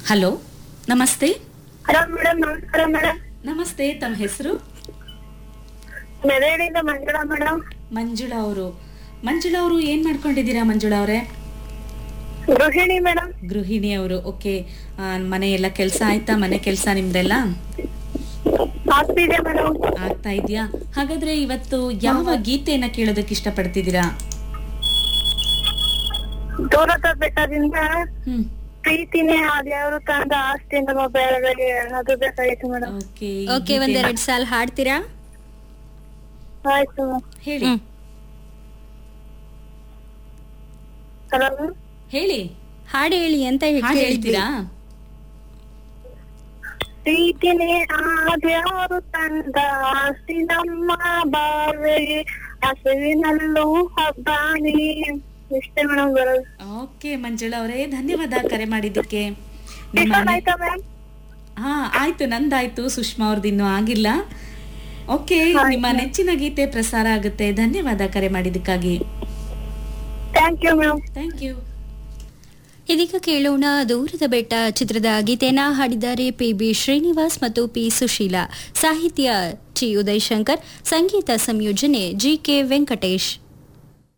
Hello ನಮಸ್ತೆ hello madam ನಮಸ್ಕಾರ madam ನಮಸ್ತೆ ತಮ್ಮ ಹೆಸರು ಮೆದಳಿಂದ ಮಂಜುಳಾ ಮೇಡಮ್ ಮಂಜುಳಾ ಅವರು ಮಂಜುಳಾ ಅವರು ಏನ್ ಮಾಡ್ಕೊಂಡಿದ್ದೀರಾ ಮಂಜುಳಾ ಅವರೇ ಗೃಹಿಣಿ ಮೇಡಮ್ ಗೃಹಿಣಿ ಅವರು ಓಕೆ ಮನೆ ಎಲ್ಲ ಕೆಲಸ ಆಯ್ತಾ ಮನೆ ಕೆಲಸ ನಿಮ್ದೆಲ್ಲ ಆಗ್ತಿದೆ ಮೇಡಮ್ ಆಗ್ತಾ ಇದೆಯಾ ಹಾಗಾದ್ರೆ ಇವತ್ತು ಯಾವ ಗೀತೆಯನ್ನ ಕೇಳೋದಕ್ಕೆ ಇಷ್ಟಪಡ್ತಿದ್ದೀರಾ ದೂರದ ಬೆಟ್ಟದಿಂದ ಹ್ಮ್ ಪ್ರೀತಿನೇ ಅದ್ಯಾವ್ರು ತಂದ ಆಸ್ತಿ ನಮ್ಮ ಬೇರೆ ಅದು ಬೇಕಾಗಿತ್ತು ಮೇಡಮ್ ಓಕೆ ಓಕೆ ಒಂದೆರಡು ಸಾಲ ಹಾಡ್ತೀರಾ ಆಯ್ತು ಹೇಳಿ ಹ್ಮ್. ಹಲೋ ಹೇಳಿ ಹಾಡು ಹೇಳಿ ಅಂತ ಹೇಳಿ ಹಾಡು ಕೇಳಿದ್ವಿ. ಹೇಳ್ತೀರಾ ಪ್ರೀತಿನೇ ಆದ್ಯಾರು ತಂದ ಆಸ್ತಿ ನಮ್ಮ ಬಾಳ್ವೆಗೆ ಹಸುವಿನಲ್ಲೂ ಹಬ್ಬಾನಿ ಇಷ್ಟೇ ಮೇಡಮ್ ಬರೋದು ಓಕೆ ಮಂಜುಳಾ ಅವರೇ ಧನ್ಯವಾದ ಕರೆ ಮಾಡಿದ್ದಕ್ಕೆ ನಿಮ್ಮ ಟಿಫನ್ ಮನೆ- ಆಯ್ತಾ ಮ್ಯಾಮ್ ಹಾ ಆಯ್ತು ನಂದಾಯ್ತು ಸುಷ್ಮಾ ಅವ್ರದ್ದು ಇನ್ನೂ ಆಗಿಲ್ಲ ಓಕೆ ನಿಮ್ಮ ನೆಚ್ಚಿನ ಗೀತೆ ಪ್ರಸಾರ ಆಗುತ್ತೆ ಧನ್ಯವಾದ ಕರೆ ಮಾಡಿದ್ದಕ್ಕಾಗಿ thank you ma'am thank you ಇದೀಗ ಕೇಳೋಣ ದೂರದ ಬೆಟ್ಟ ಚಿತ್ರದ ಗೀತೆನ ಹಾಡಿದ್ದಾರೆ ಪಿ ಬಿ ಶ್ರೀನಿವಾಸ್ ಮತ್ತು ಪಿ ಸುಶೀಲಾ ಸಾಹಿತ್ಯ ಚಿ ಉದಯಶಂಕರ್ ಸಂಗೀತ ಸಂಯೋಜನೆ ಜಿ ಕೆ ವೆಂಕಟೇಶ್